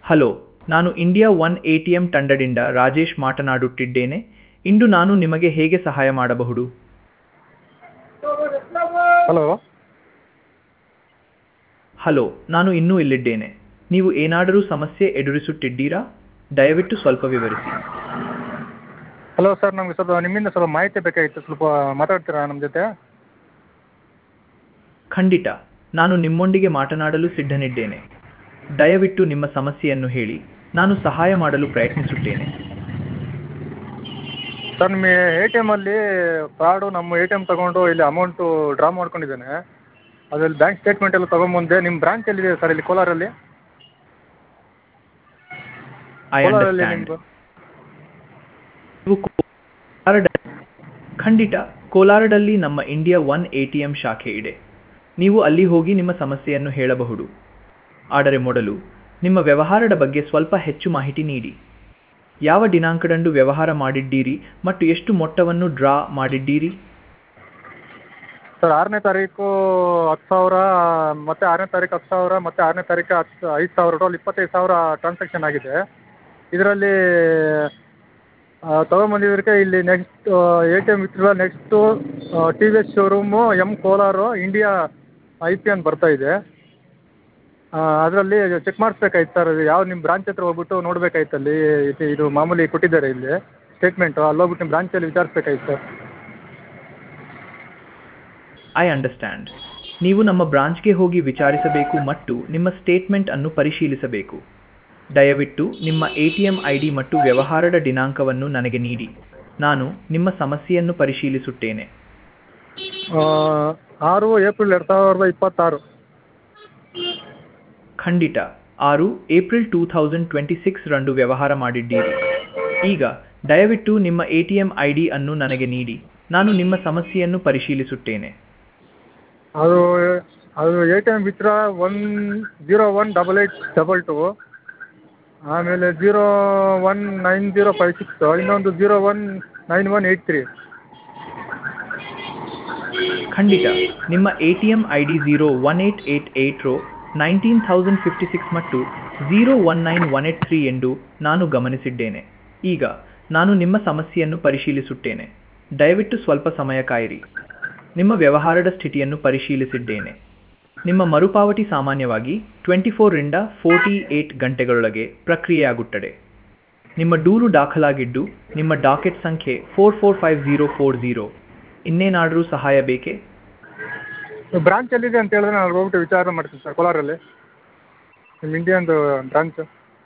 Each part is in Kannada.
ಹಲೋ ನಾನು India one A T M ತಂಡದಿಂದ ರಾಜೇಶ್ ಮಾತನಾಡುತ್ತಿದ್ದೇನೆ ಇಂದು ನಾನು ನಿಮಗೆ ಹೇಗೆ ಸಹಾಯ ಮಾಡಬಹುದು ಹಲೋ ಹಲೋ ನಾನು ಇನ್ನೂ ಇಲ್ಲಿದ್ದೇನೆ ನೀವು ಏನಾದರೂ ಸಮಸ್ಯೆ ಎದುರಿಸುತ್ತಿದ್ದೀರಾ ದಯವಿಟ್ಟು ಸ್ವಲ್ಪ ವಿವರಿಸಿ ಹಲೋ ಸರ್ ನಮಗೆ ಸ್ವಲ್ಪ ನಿಮ್ಮಿಂದ ಸ್ವಲ್ಪ ಮಾಹಿತಿ ಬೇಕಾಗಿತ್ತು ಸ್ವಲ್ಪ ಮಾತಾಡ್ತೀರಾ ನಮ್ಮ ಜೊತೆ ಖಂಡಿತ ನಾನು ನಿಮ್ಮೊಂದಿಗೆ ಮಾತನಾಡಲು ಸಿದ್ಧನಿದ್ದೇನೆ ದಯವಿಟ್ಟು ನಿಮ್ಮ ಸಮಸ್ಯೆಯನ್ನು ಹೇಳಿ ನಾನು ಸಹಾಯ ಮಾಡಲು ಪ್ರಯತ್ನಿಸುತ್ತೇನೆ ಸರ್ ನಿಮ್ಮ ಎ ಟಿ ಎಮಲ್ಲಿ ಫ್ರಾಡು ನಮ್ಮ ಎ ಟಿ ಎಮ್ ತೊಗೊಂಡು ಇಲ್ಲಿ ಅಮೌಂಟು ಡ್ರಾ ಮಾಡ್ಕೊಂಡಿದ್ದೇನೆ ಅದ್ರಲ್ಲಿ ಬ್ಯಾಂಕ್ ಸ್ಟೇಟ್ಮೆಂಟ್ ಎಲ್ಲ ತೊಗೊಂಬಂದೆ ನಿಮ್ಮ ಬ್ರಾಂಚ್ ಎಲ್ಲಿದೆ ಸರ್ ಇಲ್ಲಿ ಕೋಲಾರಲ್ಲಿ ಐ ಕೋಲಾರಲ್ಲಿ ಅಂಡರ್ಸ್ಟ್ಯಾಂಡ್ ನಿಮ್ಮದು ನೀವು ಕೋಲಾರದ ಖಂಡಿತ ಕೋಲಾರದಲ್ಲಿ ನಮ್ಮ India one A T M ಶಾಖೆ ಇದೆ ನೀವು ಅಲ್ಲಿ ಹೋಗಿ ನಿಮ್ಮ ಸಮಸ್ಯೆಯನ್ನು ಹೇಳಬಹುದು ಆದರೆ ಮೊದಲು ನಿಮ್ಮ ವ್ಯವಹಾರದ ಬಗ್ಗೆ ಸ್ವಲ್ಪ ಹೆಚ್ಚು ಮಾಹಿತಿ ನೀಡಿ ಯಾವ ದಿನಾಂಕದಂದು ವ್ಯವಹಾರ ಮಾಡಿದ್ದೀರಿ ಮತ್ತು ಎಷ್ಟು ಮೊತ್ತವನ್ನು ಡ್ರಾ ಮಾಡಿದ್ದೀರಿ ಸರ್ ಆರನೇ ತಾರೀಕು ಹತ್ತು ಸಾವಿರ ಮತ್ತು ಆರನೇ ತಾರೀಕು ಹತ್ತು ಸಾವಿರ ಮತ್ತು ಆರನೇ ತಾರೀಕು ಹತ್ತು ಐದು ಸಾವಿರ ಟೋಟಲ್ ಇಪ್ಪತ್ತೈದು ಸಾವಿರ ಟ್ರಾನ್ಸಾಕ್ಷನ್ ಆಗಿದೆ ಇದರಲ್ಲಿ ತೊಗೊಂಬಂದಿದ್ದಕ್ಕೆ ಇಲ್ಲಿ next A T M withdraw next T V S showroom M Kolar India I P ಅಂತ ಬರ್ತಾ ಇದೆ ಅದರಲ್ಲಿ ಚೆಕ್ ಮಾಡಿಸ್ಬೇಕಾಯ್ತು ಸರ್ ಅದು ಯಾವ ನಿಮ್ಮ ಬ್ರಾಂಚ್ ಹತ್ರ ಹೋಗ್ಬಿಟ್ಟು ನೋಡ್ಬೇಕಾಯ್ತು ಅಲ್ಲಿ ಇದು ಇದು ಮಾಮೂಲಿ ಕೊಟ್ಟಿದ್ದಾರೆ ಇಲ್ಲಿ ಸ್ಟೇಟ್ಮೆಂಟು ಅಲ್ಲಿ ಹೋಗ್ಬಿಟ್ಟು ನಿಮ್ಮ ಬ್ರಾಂಚಲ್ಲಿ ವಿಚಾರಿಸ್ಬೇಕಾಯ್ತು ಸರ್ ಐ ಅಂಡರ್ಸ್ಟ್ಯಾಂಡ್ ನೀವು ನಮ್ಮ ಬ್ರಾಂಚ್ಗೆ ಹೋಗಿ ವಿಚಾರಿಸಬೇಕು ಮತ್ತು ನಿಮ್ಮ ಸ್ಟೇಟ್ಮೆಂಟ್ ಅನ್ನು ಪರಿಶೀಲಿಸಬೇಕು ದಯವಿಟ್ಟು ನಿಮ್ಮ A T M I D ಮತ್ತು ವ್ಯವಹಾರದ ದಿನಾಂಕವನ್ನು ನನಗೆ ನೀಡಿ ನಾನು ನಿಮ್ಮ ಸಮಸ್ಯೆಯನ್ನು ಪರಿಶೀಲಿಸುತ್ತೇನೆ ಆರು ಏಪ್ರಿಲ್ ಎರಡು ಸಾವಿರದ ಇಪ್ಪತ್ತಾರು ಖಂಡಿತ ಆರು April two thousand twenty six ರಂದು ವ್ಯವಹಾರ ಮಾಡಿದ್ದೀರಿ ಈಗ ದಯವಿಟ್ಟು ನಿಮ್ಮ A T M I D ಅನ್ನು ನನಗೆ ನೀಡಿ ನಾನು ನಿಮ್ಮ ಸಮಸ್ಯೆಯನ್ನು ಪರಿಶೀಲಿಸುತ್ತೇನೆ ಅದು ಅದು A T M withdraw one zero one double eight double two ಆಮೇಲೆ zero one nine zero five six ಇನ್ನೊಂದು zero one nine one eight three ಖಂಡಿತ ನಿಮ್ಮ A T M I D zero one eight eight eight zero nineteen thousand fifty six ಮತ್ತು zero one nine one eight three ಎಂದು ನಾನು ಗಮನಿಸಿದ್ದೇನೆ ಈಗ ನಾನು ನಿಮ್ಮ ಸಮಸ್ಯೆಯನ್ನು ಪರಿಶೀಲಿಸುತ್ತೇನೆ ದಯವಿಟ್ಟು ಸ್ವಲ್ಪ ಸಮಯ ಕಾಯಿರಿ ನಿಮ್ಮ ವ್ಯವಹಾರದ ಸ್ಥಿತಿಯನ್ನು ಪರಿಶೀಲಿಸಿದ್ದೇನೆ ನಿಮ್ಮ ಮರುಪಾವತಿ ಸಾಮಾನ್ಯವಾಗಿ ಟ್ವೆಂಟಿ ಫೋರಿಂದ ಫೋರ್ಟಿ ಏಟ್ ಗಂಟೆಗಳೊಳಗೆ ಪ್ರಕ್ರಿಯೆಯಾಗುತ್ತದೆ ನಿಮ್ಮ ದೂರು ದಾಖಲಾಗಿದ್ದು ನಿಮ್ಮ ಡಾಕೆಟ್ ಸಂಖ್ಯೆ four four five zero four zero ಇನ್ನೇನಾದರೂ ಸಹಾಯ ಬೇಕೇ ಬ್ರಾಂಚ್ ಎಲ್ಲಿದೆ ಅಂತ ಹೇಳಿದ್ರೆ ನಾನು ಅಲ್ಲಿ ಹೋಗ್ಬಿಟ್ಟು ವಿಚಾರ ಮಾಡ್ತೀನಿ ಸರ್ ಕೋಲಾರಲ್ಲಿ ನಿಮ್ಮ ಇಂಡಿಯನ್ದು ಬ್ರಾಂಚು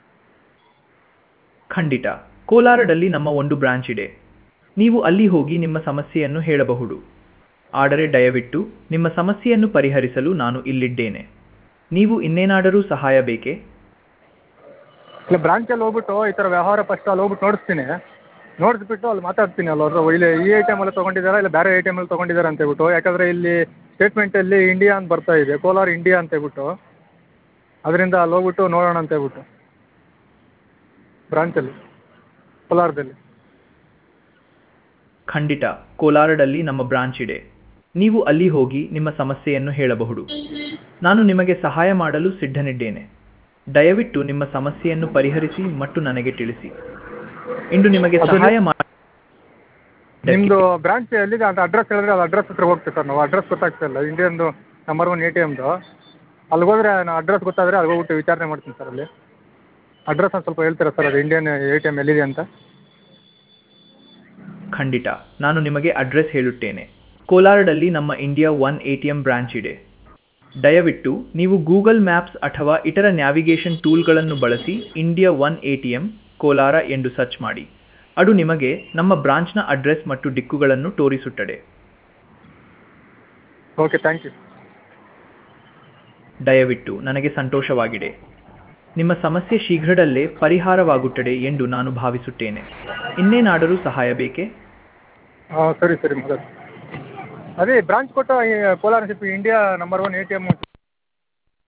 ಖಂಡಿತ ಕೋಲಾರದಲ್ಲಿ ನಮ್ಮ ಒಂದು ಬ್ರಾಂಚ್ ಇದೆ ನೀವು ಅಲ್ಲಿ ಹೋಗಿ ನಿಮ್ಮ ಸಮಸ್ಯೆಯನ್ನು ಹೇಳಬಹುದು ಆದರೆ ದಯವಿಟ್ಟು ನಿಮ್ಮ ಸಮಸ್ಯೆಯನ್ನು ಪರಿಹರಿಸಲು ನಾನು ಇಲ್ಲಿದ್ದೇನೆ ನೀವು ಇನ್ನೇನಾದರೂ ಸಹಾಯ ಬೇಕೇ ಇಲ್ಲ ಬ್ರಾಂಚಲ್ಲಿ ಹೋಗ್ಬಿಟ್ಟು ಈ ಥರ ವ್ಯವಹಾರ ಫಸ್ಟ್ ಅಲ್ಲಿ ಹೋಗ್ಬಿಟ್ಟು ನೋಡಿಸ್ತೀನಿ ನೋಡಿಸ್ಬಿಟ್ಟು ಅಲ್ಲಿ ಮಾತಾಡ್ತೀನಿ ಅಲ್ಲಿ ಅವ್ರ ಇಲ್ಲಿ ಈ ಎ ಟಿ ಎಮಲ್ಲಿ ತೊಗೊಂಡಿದ್ದಾರಾ ಇಲ್ಲ ಬೇರೆ ಎ ಟಿ ಎಮಲ್ಲಿ ತೊಗೊಂಡಿದ್ದಾರಾ ಅಂತ ಹೇಳ್ಬಿಟ್ಟು ಯಾಕಂದರೆ ಇಲ್ಲಿ ಸ್ಟೇಟ್ಮೆಂಟಲ್ಲಿ ಇಂಡಿಯಾ ಅಂತ ಬರ್ತಾ ಇದೆ ಕೋಲಾರ ಇಂಡಿಯಾ ಅಂತ ಹೇಳ್ಬಿಟ್ಟು ಅದರಿಂದ ಅಲ್ಲಿ ಹೋಗ್ಬಿಟ್ಟು ನೋಡೋಣ ಅಂತ ಹೇಳ್ಬಿಟ್ಟು ಬ್ರಾಂಚಲ್ಲಿ ಕೋಲಾರದಲ್ಲಿ ಖಂಡಿತ ಕೋಲಾರದಲ್ಲಿ ನಮ್ಮ ಬ್ರಾಂಚ್ ಇದೆ ನೀವು ಅಲ್ಲಿ ಹೋಗಿ ನಿಮ್ಮ ಸಮಸ್ಯೆಯನ್ನು ಹೇಳಬಹುದು ನಾನು ನಿಮಗೆ ಸಹಾಯ ಮಾಡಲು ಸಿದ್ಧನಿದ್ದೇನೆ ದಯವಿಟ್ಟು ನಿಮ್ಮ ಸಮಸ್ಯೆಯನ್ನು ಪರಿಹರಿಸಿ ಮತ್ತು ನನಗೆ ತಿಳಿಸಿ ಇಂದು ನಿಮಗೆ ಅದು ಸಹಾಯ ಮಾಡಿ ನಿಮ್ಮದು ಬ್ರಾಂಚ್ ಎಲ್ಲಿದೆ ಅಂತ ಅಡ್ರೆಸ್ ಹೇಳಿದ್ರೆ ಅದು ಅಡ್ರೆಸ್ ಹತ್ರ ಹೋಗ್ತೀವಿ ಸರ್ ನಾವು ಅಡ್ರೆಸ್ ಗೊತ್ತಾಗ್ತಾ ಇಲ್ಲ ಇಂಡಿಯನ್ದು ನಂಬರ್ ಒನ್ ಎ ಟಿ ಎಮ್ದು ಅಲ್ಲಿಗೆ ಹೋದ್ರೆ ನಾನು ಅಡ್ರೆಸ್ ಗೊತ್ತಾದರೆ ಅಲ್ಲಿ ಹೋಗ್ಬಿಟ್ಟು ವಿಚಾರಣೆ ಮಾಡ್ತೀನಿ ಸರ್ ಅಲ್ಲಿ ಅಡ್ರೆಸ್ ಒಂದು ಸ್ವಲ್ಪ ಹೇಳ್ತೀರಾ ಸರ್ ಅದು ಇಂಡಿಯನ್ ಎ ಟಿ ಎಮ್ ಎಲ್ಲಿದೆ ಅಂತ ಖಂಡಿತ ನಾನು ನಿಮಗೆ ಅಡ್ರೆಸ್ ಹೇಳುತ್ತೇನೆ ಕೋಲಾರದಲ್ಲಿ ನಮ್ಮ India one A T M branch ಇದೆ ದಯವಿಟ್ಟು ನೀವು ಗೂಗಲ್ ಮ್ಯಾಪ್ಸ್ ಅಥವಾ ಇತರ ನ್ಯಾವಿಗೇಷನ್ ಟೂಲ್ಗಳನ್ನು ಬಳಸಿ India one A T M Kolar ಎಂದು ಸರ್ಚ್ ಮಾಡಿ ಅದು ನಿಮಗೆ ನಮ್ಮ ಬ್ರಾಂಚ್ನ ಅಡ್ರೆಸ್ ಮತ್ತು ದಿಕ್ಕುಗಳನ್ನು ತೋರಿಸುತ್ತದೆ ಓಕೆ ಥ್ಯಾಂಕ್ ಯು ದಯವಿಟ್ಟು ನನಗೆ ಸಂತೋಷವಾಗಿದೆ ನಿಮ್ಮ ಸಮಸ್ಯೆ ಶೀಘ್ರದಲ್ಲೇ ಪರಿಹಾರವಾಗುತ್ತದೆ ಎಂದು ನಾನು ಭಾವಿಸುತ್ತೇನೆ ಇನ್ನೇನಾದರೂ ಸಹಾಯ ಬೇಕೇ ಹಾಂ ಸರಿ ಸರಿ ಮಾತಾಡಿ ಅದೇ ಬ್ರಾಂಚ್ ಕೊಟ್ಟು ಈ Kolar city India number one A T M